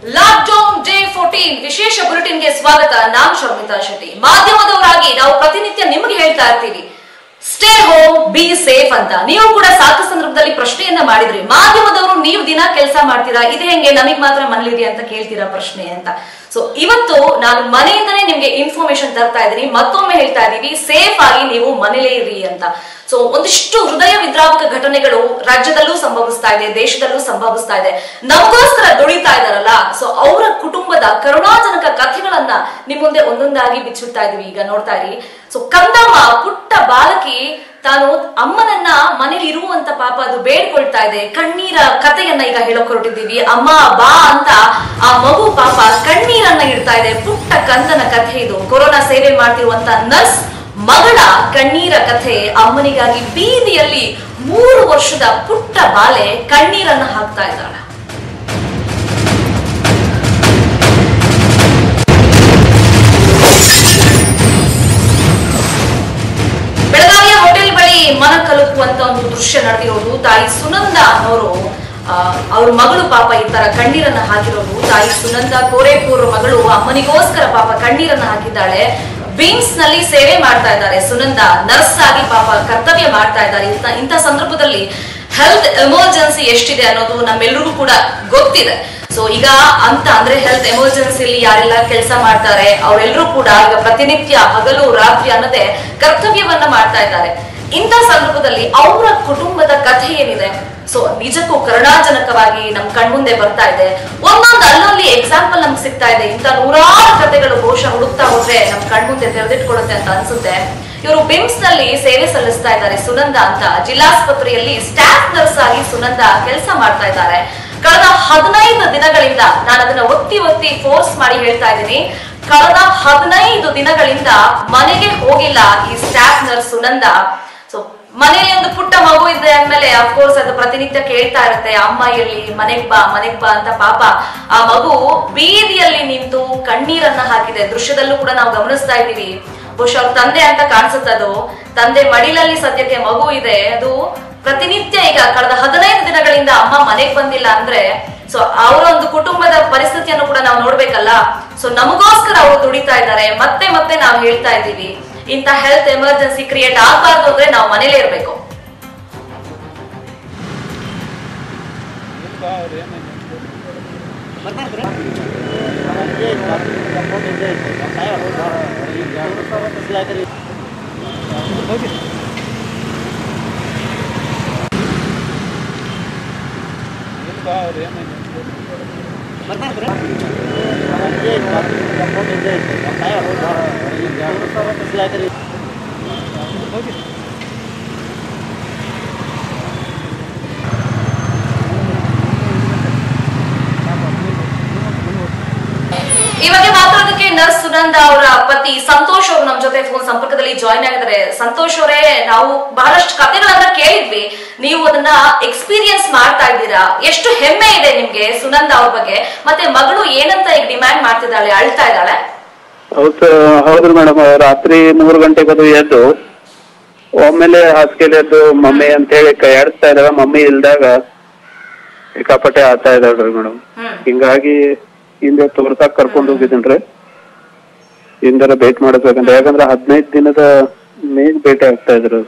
Lockdown day fourteen ವಿಶೇಷ ಬುಲೆಟಿನ್ಗೆ ಸ್ವಾಗತ ನಾನು ಶರ್ಮಿತಾ ಶೆಟ್ಟಿ ಮಾಧ್ಯಮದವರಾಗಿ ನಾವು ಪ್ರತಿನಿತ್ಯ ನಿಮ್ಗೆ ಹೇಳ್ತಾ ಇರ್ತೀವಿ ಸ್ಟೇ ಹೋಮ್ ಬಿ ಸೇಫ್ ಅಂತ ನೀವು ಕೂಡ ಸಾಕು ಸಂದರ್ಭದಲ್ಲಿ ಪ್ರಶ್ನೆಯನ್ನ ಮಾಡಿದ್ರಿ ಮಾಧ್ಯಮದವರು ನೀವು ದಿನ ಕೆಲಸ ಮಾಡ್ತೀರಾ ಇದು ಹೆಂಗೆ ನಮಗ್ ಮಾತ್ರ ಮನೇಲಿದೆ ಅಂತ ಕೇಳ್ತೀರಾ ಪ್ರಶ್ನೆ ಅಂತ ಸೊ ಇವತ್ತು ನಾನು ಮನೆಯಿಂದನೇ ನಿಮ್ಗೆ ಇನ್ಫಾರ್ಮೇಶನ್ ತರ್ತಾ ಇದ್ದೀನಿ ಮತ್ತೊಮ್ಮೆ ಹೇಳ್ತಾ ಇದೀವಿ ಸೇಫ್ ಆಗಿ ನೀವು ಮನೇಲೇ ಇರಿ ಅಂತ ಸೊ ಒಂದಿಷ್ಟು ಹೃದಯ ವಿದ್ರಾವಕ ಘಟನೆಗಳು ರಾಜ್ಯದಲ್ಲೂ ಸಂಭವಿಸ್ತಾ ಇದೆ ದೇಶದಲ್ಲೂ ಸಂಭವಿಸ್ತಾ ಇದೆ ನಮಗೋಸ್ಕರ ದುಡಿತಾ ಇದಾರಲ್ಲ ಸೊ ಅವರ ಕುಟುಂಬದ ಕರುಣಾಜನಕ ಕಥೆಗಳನ್ನ ನಿಮ್ ಮುಂದೆ ಒಂದೊಂದಾಗಿ ಬಿಚ್ಚುತ್ತಾ ಇದೀವಿ ಈಗ ನೋಡ್ತಾ ಇರಿ ಸೊ ಕಂದಮ್ಮ ಪುಟ್ಟ ಬಾಲಕಿ ತಾನು ಅಮ್ಮನನ್ನ ಮನೇಲಿ ಇರುವಂತ ಪಾಪ ಅದು ಬೇಡ್ಕೊಳ್ತಾ ಇದೆ ಕಣ್ಣೀರ ಕಥೆಯನ್ನ ಈಗ ಹೇಳಕ್ ಹೊರಟಿದ್ದೀವಿ ಅಮ್ಮ ಬಾ ಅಂತ ಆ ಮಗು ಪಾಪ ಕಣ್ಣೀರನ್ನ ಇಡ್ತಾ ಇದೆ ಪುಟ್ಟ ಕಂದನ ಕಥೆ ಇದು ಕೊರೋನಾ ಸೇವೆ ಮಾಡ್ತಿರುವಂತ ನರ್ಸ್ ಮಗಳ ಕಣ್ಣೀರ ಕಥೆ ಅಮ್ಮನಿಗಾಗಿ ಬೀದಿಯಲ್ಲಿ ಮೂರು ವರ್ಷದ ಪುಟ್ಟ ಬಾಲೆ ಕಣ್ಣೀರನ್ನ ಹಾಕ್ತಾ ಇದ್ದಾಳೆ ಬೆಳಗಾವಿಯ ಹೋಟೆಲ್ ಬಳಿ ಮನ ಕಲುಕುವಂತ ಒಂದು ದೃಶ್ಯ ನಡೆದಿರೋದು ತಾಯಿ ಸುನಂದ ಅನ್ನೋರು ಅವ್ರ ಮಗಳು ಪಾಪ ಈ ತರ ಕಣ್ಣೀರನ್ನ ಹಾಕಿರೋದು ತಾಯಿ ಸುನಂದ ಕೋರೇಪುರ್ ಮಗಳು ಅಮ್ಮನಿಗೋಸ್ಕರ ಪಾಪ ಕಣ್ಣೀರನ್ನ ಹಾಕಿದ್ದಾಳೆ ಬಿಮ್ಸ್ ನಲ್ಲಿ ಸೇವೆ ಮಾಡ್ತಾ ಇದ್ದಾರೆ ಸುನಂದ ನರ್ಸ್ ಆಗಿ ಪಾಪ ಕರ್ತವ್ಯ ಮಾಡ್ತಾ ಇದ್ದಾರೆ ಇಂತ ಇಂಥ ಸಂದರ್ಭದಲ್ಲಿ ಹೆಲ್ತ್ ಎಮರ್ಜೆನ್ಸಿ ಎಷ್ಟಿದೆ ಅನ್ನೋದು ನಮ್ಮೆಲ್ಲರಿಗೂ ಕೂಡ ಗೊತ್ತಿದೆ ಸೊ ಈಗ ಅಂತ ಅಂದ್ರೆ ಹೆಲ್ತ್ ಎಮರ್ಜೆನ್ಸಿಲಿ ಯಾರೆಲ್ಲ ಕೆಲಸ ಮಾಡ್ತಾರೆ ಅವರೆಲ್ಲರೂ ಕೂಡ ಈಗ ಪ್ರತಿನಿತ್ಯ ಹಗಲು ರಾತ್ರಿ ಅನ್ನದೇ ಕರ್ತವ್ಯವನ್ನ ಮಾಡ್ತಾ ಇದ್ದಾರೆ ಇಂಥ ಸಂದರ್ಭದಲ್ಲಿ ಅವರ ಕುಟುಂಬದ ಕಥೆ ಏನಿದೆ ಸೊ ನಿಜಕ್ಕೂ ಕರುಣಾಜನಕವಾಗಿ ನಮ್ ಕಣ್ಮುಂದೆ ಬರ್ತಾ ಇದೆ ಒಂದೊಂದು ಅಲ್ಲಲ್ಲಿ ಎಕ್ಸಾಂಪಲ್ ನಮ್ಗೆ ಸಿಗ್ತಾ ಇದೆ ಇಂಥ ನೂರಾರು ಕಥೆಗಳು ಬಹುಶಃ ಹುಡುಕ್ತಾ ಹೋದ್ರೆ ನಮ್ ಕಣ್ಮುಂದೆ ತೆರೆದಿಟ್ಕೊಳ್ಳುತ್ತೆ ಅಂತ ಅನ್ಸುತ್ತೆ ಇವರು ಬಿಮ್ಸ್ ನಲ್ಲಿ ಸೇವೆ ಸಲ್ಲಿಸ್ತಾ ಇದ್ದಾರೆ ಸುನಂದ ಅಂತ ಜಿಲ್ಲಾಸ್ಪತ್ರೆಯಲ್ಲಿ ಸ್ಟಾಫ್ ನರ್ಸ್ ಆಗಿ ಸುನಂದ ಕೆಲಸ ಮಾಡ್ತಾ ಇದ್ದಾರೆ ಕಳೆದ ಹದಿನೈದು ದಿನಗಳಿಂದ ನಾನು ಅದನ್ನ ಒತ್ತಿ ಒತ್ತಿ ಫೋರ್ಸ್ ಮಾಡಿ ಹೇಳ್ತಾ ಇದ್ದೀನಿ ಕಳೆದ ಹದಿನೈದು ದಿನಗಳಿಂದ ಮನೆಗೆ ಹೋಗಿಲ್ಲ ಈ ಸ್ಟಾಫ್ ನರ್ಸ್ ಸುನಂದ ಸೊ ಮನೆಯಲ್ಲಿ ಒಂದು ಪುಟ್ಟ ಮಗು ಇದೆ ಅಂದ್ಮೇಲೆ ಅಫ್ಕೋರ್ಸ್ ಅದು ಪ್ರತಿನಿತ್ಯ ಕೇಳ್ತಾ ಇರುತ್ತೆ ಅಮ್ಮ ಎಲ್ಲಿ ಮನೆಗ್ ಬಾ ಮನೆಗ್ ಬಾ ಅಂತ ಪಾಪ ಆ ಮಗು ಬೀದಿಯಲ್ಲಿ ನಿಂತು ಕಣ್ಣೀರನ್ನ ಹಾಕಿದೆ ದೃಶ್ಯದಲ್ಲೂ ಕೂಡ ನಾವು ಗಮನಿಸ್ತಾ ಇದ್ದೀವಿ ಬಹುಶಃ ಅವ್ರ ತಂದೆ ಅಂತ ಕಾಣಿಸುತ್ತೆ ಅದು ತಂದೆ ಮಡಿಲಲ್ಲಿ ಸದ್ಯಕ್ಕೆ ಮಗು ಇದೆ ಅದು ಪ್ರತಿನಿತ್ಯ ಈಗ ಕಳೆದ ಹದಿನೈದು ದಿನಗಳಿಂದ ಅಮ್ಮ ಮನೆಗ್ ಬಂದಿಲ್ಲ ಅಂದ್ರೆ ಸೊ ಅವರ ಒಂದು ಕುಟುಂಬದ ಪರಿಸ್ಥಿತಿಯನ್ನು ಕೂಡ ನಾವು ನೋಡ್ಬೇಕಲ್ಲ ಸೊ ನಮಗೋಸ್ಕರ ಅವರು ದುಡಿತಾ ಇದ್ದಾರೆ ಮತ್ತೆ ಮತ್ತೆ ನಾವು ಹೇಳ್ತಾ ಇದ್ದೀವಿ ಇಂಥ ಹೆಲ್ತ್ ಎಮರ್ಜೆನ್ಸಿ ಕ್ರಿಯೇಟ್ ಆಗ್ಬಾರ್ದು ಅಂದ್ರೆ ನಾವು ಮನೇಲೇ ಇರ್ಬೇಕು ಇವಾಗ ಮಾತಾಡೋದಕ್ಕೆ ನರ್ಸ್ ಸುನಂದ ಅವರ ಪತಿ ಸಂತೋಷ್ ಅವರು ನಮ್ಮ ಜೊತೆ ಫೋನ್ ಸಂಪರ್ಕದಲ್ಲಿ ಜಾಯ್ನ್ ಆಗಿದ್ದಾರೆ ಸಂತೋಷ್ ಅವರೇ ನಾವು ಬಹಳಷ್ಟು ಕಥೆಗಳನ್ನ ಕೇಳಿದ್ವಿ ನೀವು ಅದನ್ನ ಎಕ್ಸ್ಪೀರಿಯನ್ಸ್ ಮಾಡ್ತಾ ಇದ್ದೀರಾ ಎಷ್ಟು ಹೆಮ್ಮೆ ಇದೆ ನಿಮ್ಗೆ ಸುನಂದ ಅವ್ರ ಬಗ್ಗೆ ಮತ್ತೆ ಮಗಳು ಏನಂತ ಈಗ ಡಿಮ್ಯಾಂಡ್ ಮಾಡ್ತಿದ್ದಾಳೆ ಅಳ್ತಾ ಇದ್ದಾಳೆ ಹೌದು ಹೌದು ಮೇಡಮ್ ರಾತ್ರಿ ಮೂರು ಗಂಟೆಗೆ ಅದು ಎದ್ದು ಒಮ್ಮೆಲೆ ಹಾಸಿಗೆಲಿ ಎದ್ದು ಮಮ್ಮಿ ಅಂತ ಹೇಳಿ ಕೈ ಆಡಿಸ್ತಾ ಇದ್ದಾಳ ಮಮ್ಮಿ ಇಲ್ದಾಗ ಸಿಕ್ಕಾಪಟ್ಟೆ ಆಡ್ತಾ ಇದ್ದಾಳ್ರಿ ಮೇಡಮ್ ಹ್ಮ್ ಹಿಂಗಾಗಿ ಹಿಂದೆ ತೋರ್ಸಾಕ್ ಕರ್ಕೊಂಡ್ ಹೋಗಿದ್ದೀನ್ರಿ ಹಿಂದರ ಭೇಟಿ ಮಾಡಿಸ್ಬೇಕಂತ ಯಾಕಂದ್ರೆ ಹದಿನೈದು ದಿನದ ಮೇಗ್ ಭೇಟಿ ಆಗ್ತಾ ಇದ್ರು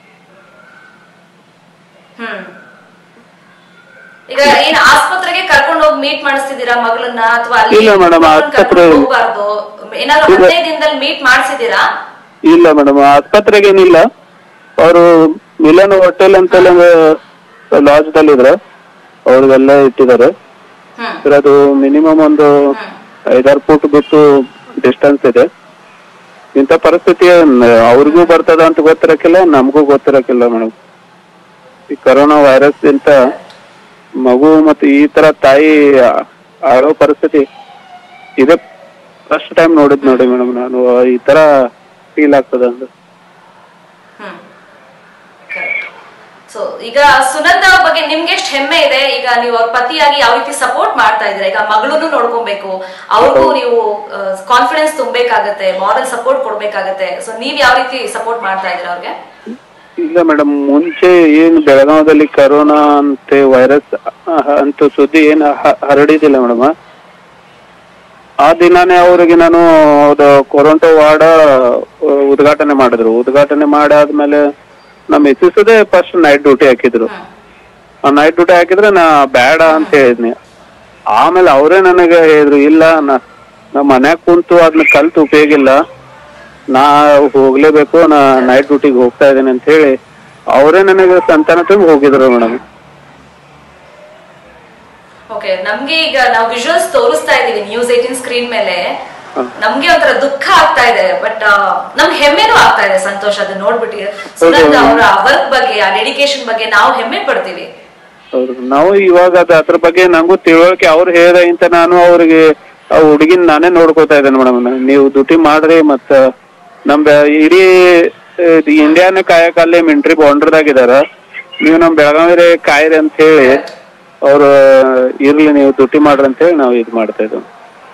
ಹ್ಮ್ ಈಗ ಏನ್ ಆಸ್ಪತ್ರೆಗೆ ಕರ್ಕೊಂಡು ಹೋಗಿ ಮೀಟ್ ಮಾಡಿಸ್ತಿದ್ದೀರಾ ಮಗಳನ್ನ ಅಥವಾ ಅಲ್ಲಿ ಇಲ್ಲ madam, ಮಗಳನ್ನ ಆಸ್ಪತ್ರೆ- ಕರ್ಕೊಂಡು ಹೋಗ್ಬಾರ್ದು ಏನಾದ್ರು ಇಲ್ಲ. ಹದಿನೈದು ದಿನದಲ್ಲಿ ಮೀಟ್ ಮಾಡಿಸಿದೀರಾ ಇಲ್ಲ ಮೇಡಮ್ ಆಸ್ಪತ್ರೆಗೆ ಏನಿಲ್ಲ ಅವರು ಮಿಲನ್ ಹೋಟೆಲ್ ಅಂತ ಲಾಡ್ಜ್ ದಲ್ಲಿ ಇದ್ರ ಅವ್ರಿಗೆಲ್ಲ ಇಟ್ಟಿದ್ದಾರೆ ಹ್ಮ್ ಸರ್ ಅದು ಮಿನಿಮಮ್ ಒಂದು ಹ್ಮ್ ಐದಾರು ಫುಟ್ ಬಿಟ್ಟು ಡಿಸ್ಟೆನ್ಸ್ ಇದೆ ಇಂಥ ಪರಿಸ್ಥಿತಿ ನ- ಅವ್ರಿಗೂ ಬರ್ತದ ಅಂತ ಗೊತ್ತಿರಕ್ಕಿಲ್ಲ ನಮಗೂ ಗೊತ್ತಿರಕ್ಕಿಲ್ಲ ಮೇಡಮ್ ಈ ಕರೋನಾ ವೈರಸ್ ಇಂತ ಮಗು ಮತ್ತು ಈ ತರ ತಾಯಿ ಆ- ಆಳೋ ಪರಿಸ್ಥಿತಿ ಇದೇ ಫಸ್ಟ್ ಟೈಮ್ ನೋಡಿದ್ ನೋಡಿ ಮೇಡಮ್ ನಾನು ಈ ತರ ಫೀಲ್ ಆಗ್ತದ ಅಂತ ಹ್ಮ್ ಸೊ ಈಗ ಸುನಂದ ಅವ್ರ ಬಗ್ಗೆ ನಿಮ್ಗೆ ಎಷ್ಟು ಹೆಮ್ಮೆ ಇದೆ ಈಗ ನೀವು ಅವ್ರ ಪತಿಯಾಗಿ ಯಾವ ರೀತಿ ಸಪೋರ್ಟ್ ಮಾಡ್ತಾ ಇದ್ದೀರಾ ಈಗ ಮಗಳನ್ನು ನೋಡ್ಕೊಬೇಕು ಅವ್ರಿಗೂ ನೀವು ಕಾನ್ಫಿಡೆನ್ಸ್ ತುಂಬಬೇಕಾಗತ್ತೆ ಮಾರಲ್ ಸಪೋರ್ಟ್ ಕೊಡ್ಬೇಕಾಗತ್ತೆ ಸೊ ನೀವ್ ಯಾವ ರೀತಿ ಸಪೋರ್ಟ್ ಮಾಡ್ತಾ ಇದ್ದೀರಾ ಅವ್ರಿಗೆ ಇಲ್ಲ ಮೇಡಮ್ ಮುಂಚೆ ಏನ್ ಬೆಳಗಾವದಲ್ಲಿ ಕರೋನಾ ಅಂತೆ ವೈರಸ್ ಅಂತ ಸುದ್ದಿ ಏನ್ ಹ- ಹರಡಿದಿಲ್ಲ ಮೇಡಮ್ ಆ ದಿನಾನೇ ಅವ್ರಿಗೆ ನಾನು ಅದು ಕೊರಂಟೋ ವಾರ್ಡ ಉದ್ಘಾಟನೆ ಮಾಡಿದ್ರು ಉದ್ಘಾಟನೆ ಮಾಡಾದ್ಮೇಲೆ ನಮ್ಮ ಮಿಸ್ಸಸ್ದೇ ಫಸ್ಟ್ ನೈಟ್ ಡ್ಯೂಟಿ ಹಾಕಿದ್ರು ಆ ನೈಟ್ ಡ್ಯೂಟಿ ಹಾಕಿದ್ರೆ ನಾ ಬೇಡ ಅಂತ ಹೇಳಿದ್ನಿ ಆಮೇಲೆ ಅವರೇ ನನಗೆ ಹೇಳಿದ್ರು ಇಲ್ಲ ನಾ ನಮ್ಮ ಮನ್ಯಾಗ ಕುಂತು ಅದನ್ನ ಕಲ್ತು ಉಪಯೋಗ ಇಲ್ಲ ನಾ ಹೋಗ್ಲೇಬೇಕು ನಾ ನೈಟ್ ಡ್ಯೂಟಿಗೆ ಹೋಗ್ತಾ ಇದ್ದೇನೆ ಅಂತ ಹೇಳಿ ಅವರೇ ನನಗೆ ಸಂತಾನ ತುಂಬ ಹೋಗಿದ್ರು ಮೇಡಮ್ ಓಕೆ ನಮ್ಗೆ ಈಗ ನಾವು ವಿಜುವಲ್ಸ್ ತೋರಿಸ್ತಾ ಇದೀವಿ ನ್ಯೂಸ್ ಏಟಿನ್ ಸ್ಕ್ರೀನ್ ಮೇಲೆ ನಮ್ಗೆ ಒಂಥರ ದುಃಖ ಆಗ್ತಾ ಇದೆ ಬಟ್ ನಮ್ಗೆ ಹೆಮ್ಮೆನೂ ಆಗ್ತಾ ಇದೆ ಸಂತೋಷ ಅದನ್ನ ನೋಡ್ಬಿಟ್ಟು ಸುನಂದ ಅವರ ವರ್ಕ್ ಬಗ್ಗೆ ಆ ಡೆಡಿಕೇಶನ್ ಬಗ್ಗೆ ನಾವು ಹೆಮ್ಮೆ ಪಡ್ತೀವಿ ಹೌದು ನಾವು ಇವಾಗ ಅದ ಅದ್ರ ಬಗ್ಗೆ ನಂಗೂ ತಿಳುವಳಿಕೆ ಅವ್ರು ಹೇಳಿದ ಇಂತ ನಾನು ಅವ್ರಿಗೆ ಆ ಹುಡುಗಿನ ನಾನೇ ನೋಡ್ಕೋತಾ ಇದ್ದೇನೆ ಮೇಡಮ್ ನೀವು ಡ್ಯೂಟಿ ಮಾಡ್ರಿ ಮತ್ತ ನಮ್ ಬೆ- ಇಡೀ ಇಂಡಿಯಾನ ಕಾಯಕ ಅಲ್ಲಿ ಮಿಲಿಟರಿ ಬಾರ್ಡರ್ದಾಗ ಇದಾರ ನೀವು ನಮ್ ಬೆಳಗಾವಿ ಕಾಯಿರಿ ಅಂತ ಹೇಳಿ ಅವ್ರು ಇರ್ಲಿ ನೀವು ಡ್ಯೂಟಿ ಮಾಡ್ರಿ ಅಂತ ಹೇಳಿ ನಾವು ಇದು ಮಾಡ್ತಾ ಇದ್ದೇವೆ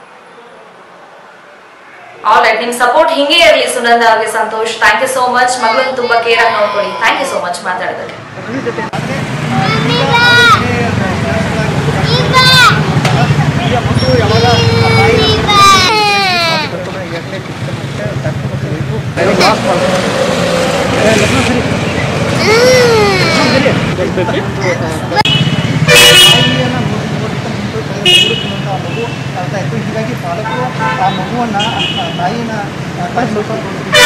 ಆಲ್ ರೈಟ್ ನಿಮ್ ಸಪೋರ್ಟ್ ಹಿಂಗೆ ಇರಲಿ ಸುನಂದ ಅವ್ರಿಗೆ Santosh thank you so much ಮಗಳನ್ನ ತುಂಬಾ ಕೇರ್ ಆಗಿ ನೋಡ್ಕೊಳ್ಳಿ ಥ್ಯಾಂಕ್ ಯು ಸೋ ಮಚ್ ಮಾತಾಡೋದಕ್ಕೆ ಮಗು ಅರ್ಥ ಆಯ್ತು ಹೀಗಾಗಿ ಪಾಲಕರು ಆ ಮಗುವನ್ನ ಆ ತಾಯಿನ ಅರ್ಥ ಮಾಡ್ಕೊಂಡು